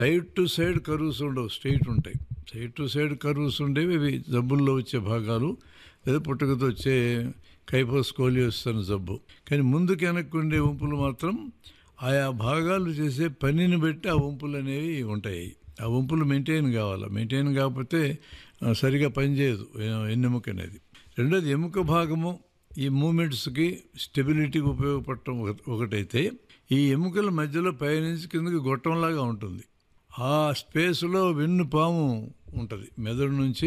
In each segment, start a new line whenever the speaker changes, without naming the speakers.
Side to side curves ఉండవు straight ఉంటాయి side to side curves ఉండేవి ఇవి జబ్బుల్లో వచ్చే భాగాలు లేదా పుట్టుకతో వచ్చే కైపోస్కోలియోస్ అనే జబ్బు కానీ ముందుకు వెనక్కి ఉండే వంపులు మాత్రం ఆయా భాగాలు చేసే పనిని బట్టి ఆ వంపులు అనేవి ఉంటాయి ఆ వంపులు మెయింటైన్ కావాలి మెయింటైన్ కాకపోతే ఆ, సరిగా పనిచేయదు ఎ- ఎన్నెముక అనేది రెండోది ఎముక భాగము ఈ మూమెంట్స్కి స్టెబిలిటీకి ఉపయోగపడటం ఒక- ఒకటైతే ఈ ఎముకల మధ్యలో పైనుంచి కిందకి గొట్టంలాగా ఉంటుంది ఆ స్పేస్లో వెన్ను పాము ఉంటుంది మెదడు నుంచి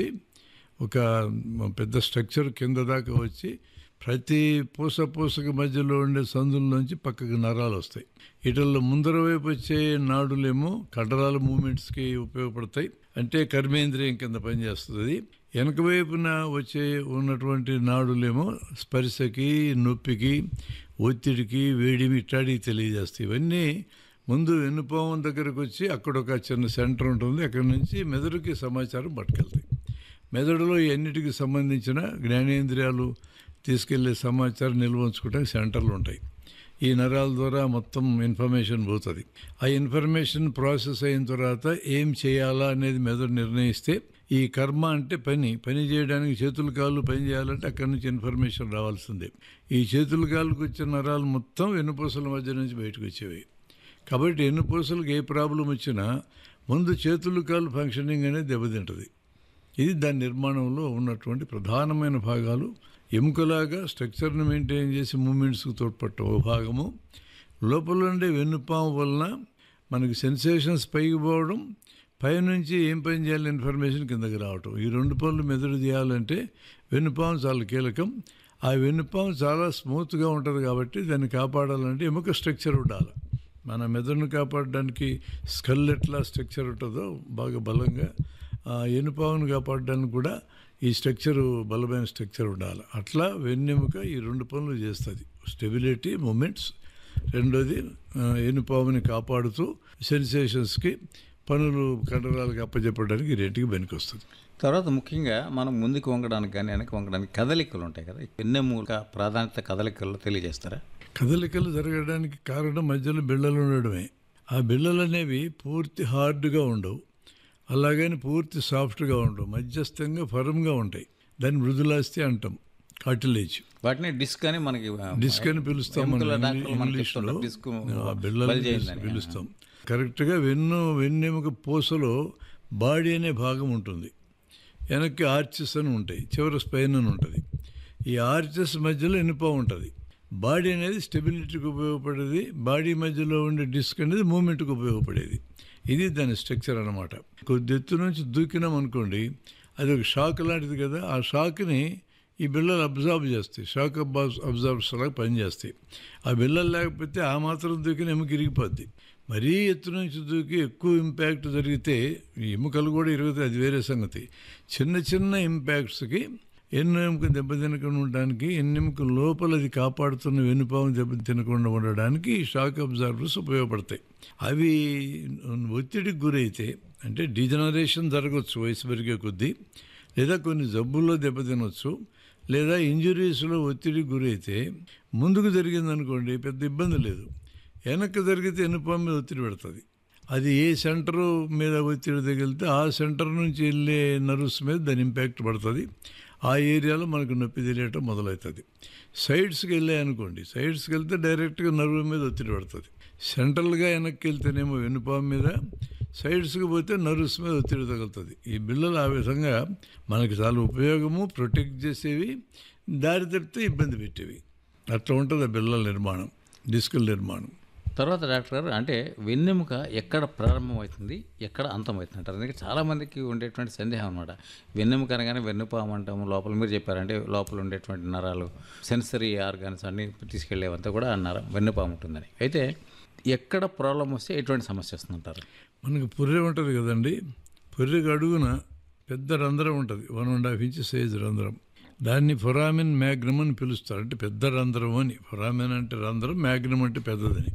ఒక పెద్ద స్ట్రక్చర్ కింద దాకా వచ్చి ప్రతి పూస పూసకి మధ్యలో ఉండే సందుల్లోంచి పక్కకి నరాలు వస్తాయి వీటిల్లో ముందర వైపు వచ్చే నాడులేమో కండరాల మూమెంట్స్కి ఉపయోగపడతాయి అంటే కర్మేంద్రియం కింద పనిచేస్తుంది వెనక వైపున వచ్చే ఉన్నటువంటి నాడులేమో స్పర్శకి నొప్పికి ఒత్తిడికి వేడిమి ఇట్లాంటివి తెలియజేస్తాయి ఇవన్నీ ముందు వెన్నుపావం దగ్గరకు వచ్చి అక్కడ ఒక చిన్న సెంటర్ ఉంటుంది అక్కడ నుంచి మెదడుకి సమాచారం పట్టుకెళ్తాయి మెదడులో ఈ అన్నిటికి సంబంధించిన జ్ఞానేంద్రియాలు తీసుకెళ్లే సమాచారం నిల్వ ఉంచుకోవడానికి సెంటర్లు ఉంటాయి ఈ నరాల ద్వారా మొత్తం ఇన్ఫర్మేషన్ పోతుంది ఆ ఇన్ఫర్మేషన్ ప్రాసెస్ అయిన తర్వాత ఏం చేయాలా అనేది మెదడు నిర్ణయిస్తే ఈ కర్మ అంటే పని పని చేయడానికి చేతులు కాళ్ళు పని చేయాలంటే అక్కడి నుంచి ఇన్ఫర్మేషన్ రావాల్సిందే ఈ చేతులు కాళ్ళకు వచ్చిన నరాలు మొత్తం వెన్నుపూసల మధ్య నుంచి బయటకు వచ్చేవి కాబట్టి వెన్నుపూసలకు ఏ ప్రాబ్లం వచ్చినా ముందు చేతులు కాళ్ళు ఫంక్షనింగ్ అనేది దెబ్బతింటుంది ఇది దాని నిర్మాణంలో ఉన్నటువంటి ప్రధానమైన భాగాలు ఎముకలాగా స్ట్రక్చర్ని మెయింటైన్ చేసి మూమెంట్స్కి తోడ్పట్ట ఓ భాగము లోపల ఉండే వెన్నుపాము వలన మనకి సెన్సేషన్స్ పైకి పోవడం పైనుంచి ఏం పని చేయాలి ఇన్ఫర్మేషన్ కిందకి రావటం ఈ రెండు పనులు మెదడు చేయాలంటే వెన్నుపాము చాలా కీలకం ఆ వెన్నుపాము చాలా స్మూత్గా ఉంటుంది కాబట్టి దాన్ని కాపాడాలంటే ఎముక స్ట్రక్చర్ ఉండాలి మన మెదడును కాపాడడానికి స్కల్ ఎట్లా స్ట్రక్చర్ ఉంటుందో బాగా బలంగా ఆ ఎనుపావును కాపాడడానికి కూడా ఈ స్ట్రక్చర్ బలమైన స్ట్రక్చర్ ఉండాలి అట్లా వెన్నెముక ఈ రెండు పనులు చేస్తుంది స్టెబిలిటీ మూమెంట్స్ రెండోది ఆ, ఎనుపావుని కాపాడుతూ సెన్సేషన్స్కి పనులు కండరాలకు అప్పచెప్పడానికి ఈ రెంటికి వస్తుంది
తర్వాత ముఖ్యంగా మనం ముందుకు వంగడానికి కానీ వెనక్కి వంగడానికి కదలికలు ఉంటాయి కదా వెన్నెముక ప్రాధాన్యత కదలికల్లో తెలియజేస్తారా
కదలికలు జరగడానికి కారణం మధ్యలో బిళ్ళలు ఉండడమే ఆ బిళ్ళలు అనేవి పూర్తి హార్డ్గా ఉండవు అలాగని పూర్తి సాఫ్ట్గా ఉండవు మధ్యస్థంగా ఫర్మ్గా ఉంటాయి దాన్ని మృదులాస్తి అంటాం కార్టిలేజ్
వాటిని డిస్క్ అని మనకి ఆ,
డిస్క్ అని పిలుస్తాం మనం
ఎముకల డాక్టర్లు
ఇంగ్లీ-
మనకి
ఇంగ్లీష్లో
చెప్తుంటారు, డిస్క్
ఆ బిళ్ళలు
బలిజేయిందని.
పిలుస్తాం కరెక్ట్గా వెన్ను వెన్నెముక పూసలో బాడీ అనే భాగం ఉంటుంది వెనక్కి ఆర్చెస్ అని ఉంటాయి చివరి స్పైన్ అని ఉంటుంది ఈ ఆర్చెస్ మధ్యలో ఎనుప ఉంటుంది బాడీ అనేది స్టెబిలిటీకి ఉపయోగపడేది బాడీ మధ్యలో ఉండే డిస్క్ అనేది మూమెంట్కి ఉపయోగపడేది ఇది దాని స్ట్రక్చర్ అనమాట కొద్ది ఎత్తు నుంచి దూకినాం అనుకోండి అది ఒక షాక్ లాంటిది కదా ఆ షాక్ని ఈ బిళ్ళలు అబ్జర్వ్ చేస్తాయి షాక్ అబ్జార్బ్ అబ్జర్వర్స్ లాగా పనిచేస్తాయి ఆ బిళ్ళలు లేకపోతే ఆ మాత్రం దూకిన ఎముక ఇరిగిపోద్ది మరీ ఎత్తు నుంచి దూకి ఎక్కువ ఇంపాక్ట్ జరిగితే ఈ ఎముకలు కూడా ఇరుగుతాయి అది వేరే సంగతి చిన్న చిన్న ఇంపాక్ట్స్కి ఎన్నో ఎముక దెబ్బతినకుండా ఉండడానికి ఎన్నెముక లోపల అది కాపాడుతున్న వెనుపాము దెబ్బతినకుండా ఉండడానికి ఈ షాక్ అబ్జర్వర్స్ ఉపయోగపడతాయి అవి ఒత్తిడికి గురైతే అంటే డిజనరేషన్ జరగవచ్చు వయసు పెరిగే కొద్దీ లేదా కొన్ని జబ్బుల్లో దెబ్బతినొచ్చు లేదా ఇంజురీస్లో ఒత్తిడికి గురైతే ముందుకు జరిగిందనుకోండి పెద్ద ఇబ్బంది లేదు వెనక్కి జరిగితే ఎన్నుపాము మీద ఒత్తిడి పెడుతుంది అది ఏ సెంటర్ మీద ఒత్తిడి తగిలితే ఆ సెంటర్ నుంచి వెళ్ళే నర్వ్స్ మీద దాని ఇంపాక్ట్ పడుతుంది ఆ ఏరియాలో మనకు నొప్పి తెలియటం మొదలవుతుంది సైడ్స్కి వెళ్ళాయి అనుకోండి సైడ్స్కి వెళ్తే డైరెక్ట్గా నర్వ్ మీద ఒత్తిడి పడుతుంది సెంట్రల్గా వెనక్కి వెళ్తేనేమో వెనుపాము మీద సైడ్స్కి పోతే నర్వ్స్ మీద ఒత్తిడి తగులుతుంది ఈ బిళ్ళలు ఆ విధంగా మనకి చాలా ఉపయోగము ప్రొటెక్ట్ చేసేవి దారి తప్పితే ఇబ్బంది పెట్టేవి అట్లా ఉంటుంది ఆ బిళ్ళల నిర్మాణం డిస్కుల నిర్మాణం
తర్వాత డాక్టర్ గారు అంటే వెన్నెముక ఎక్కడ ప్రారంభమవుతుంది ఎక్కడ అంతమవుతుంది అంటారు అందుకే చాలామందికి ఉండేటువంటి సందేహం అనమాట వెన్నెముక అనగానే వెన్నుపాము అంటాము లోపల మీరు చెప్పారంటే లోపల ఉండేటువంటి నరాలు సెన్సరీ ఆర్గాన్స్ అన్ని తీసుకెళ్లేవంతా కూడా అన్నారు వెన్నుపాము ఉంటుందని అయితే ఎక్కడ ప్రాబ్లం వస్తే ఎటువంటి సమస్య వస్తుందంటారు
మనకు పుర్రె ఉంటుంది కదండి పుర్రెకి అడుగున పెద్ద రంధ్రం ఉంటుంది one and half inch size రంధ్రం దాన్ని ఫొరామిన్ మ్యాగ్నమ్ అని పిలుస్తారు అంటే పెద్ద రంధ్రం అని ఫొరామిన్ అంటే రంధ్రం మ్యాగ్నమ్ అంటే పెద్దదని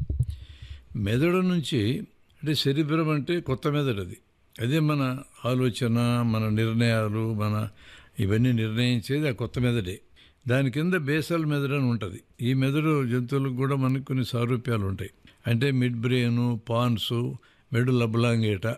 మెదడు నుంచి అంటే శరీరం అంటే కొత్త మెదడు అది అదే మన ఆలోచన మన నిర్ణయాలు మన ఇవన్నీ నిర్ణయించేది ఆ కొత్త మెదడే దాని కింద బేసల్ మెదడు అని ఉంటుంది ఈ మెదడు జంతువులకు కూడా మనకు కొన్ని సారూప్యాలు ఉంటాయి అంటే మిడ్ బ్రెయిన్ పాన్స్ మెడుల్ అబ్లాంగేట